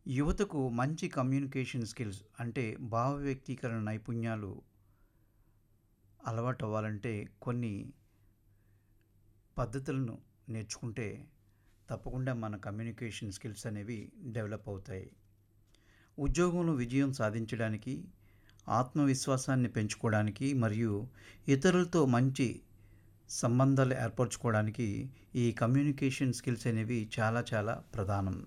యువతకు మంచి communication skills అంటే భావ వ్యక్తీకరణ నైపుణ్యాలు అలవాటవ్వాలంటే కొన్ని పద్ధతులను నేర్చుకుంటే తప్పకుండా మన కమ్యూనికేషన్ స్కిల్స్ అనేవి డెవలప్ అవుతాయి ఉద్యోగంలో విజయం సాధించడానికి ఆత్మవిశ్వాసాన్ని పెంచుకోవడానికి మరియు ఇతరులతో మంచి సంబంధాలు ఏర్పరచుకోవడానికి ఈ కమ్యూనికేషన్ స్కిల్స్ అనేవి చాలా చాలా ప్రధానం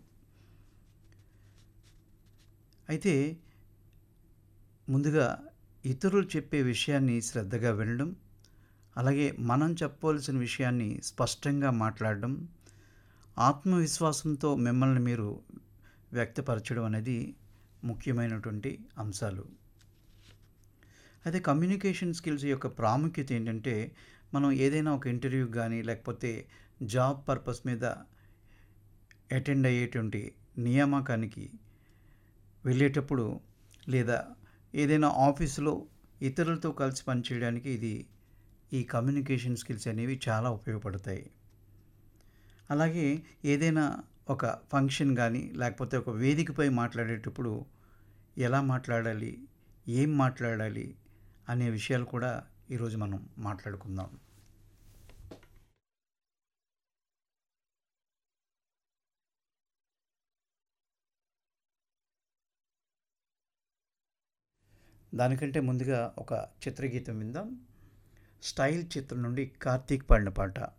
అయితే ముందుగా ఇతరులు చెప్పే విషయాన్ని శ్రద్ధగా వినడం అలాగే మనం చెప్పవలసిన విషయాన్ని స్పష్టంగా మాట్లాడడం ఆత్మవిశ్వాసంతో మిమ్మల్ని మీరు వ్యక్తపరచడం అనేది ముఖ్యమైనటువంటి అంశాలు అయితే కమ్యూనికేషన్ స్కిల్స్ యొక్క ప్రాముఖ్యత ఏంటంటే మనం ఏదైనా ఒక ఇంటర్వ్యూ కానీ లేకపోతే జాబ్ పర్పస్ మీద అటెండ్ అయ్యేటువంటి నియామకానికి వెళ్ళేటప్పుడు లేదా ఏదైనా ఆఫీసులో ఇతరులతో కలిసి పనిచేయడానికి ఇది ఈ కమ్యూనికేషన్ స్కిల్స్ అనేవి చాలా ఉపయోగపడతాయి అలాగే ఏదైనా ఒక ఫంక్షన్ కానీ లేకపోతే ఒక వేదికపై మాట్లాడేటప్పుడు ఎలా మాట్లాడాలి ఏం మాట్లాడాలి అనే విషయాలు కూడా ఈరోజు మనం మాట్లాడుకుందాం దానికంటే ముందుగా ఒక చిత్రగీతం విందాం స్టైల్ చిత్రం నుండి కార్తీక్ పాడిన పాట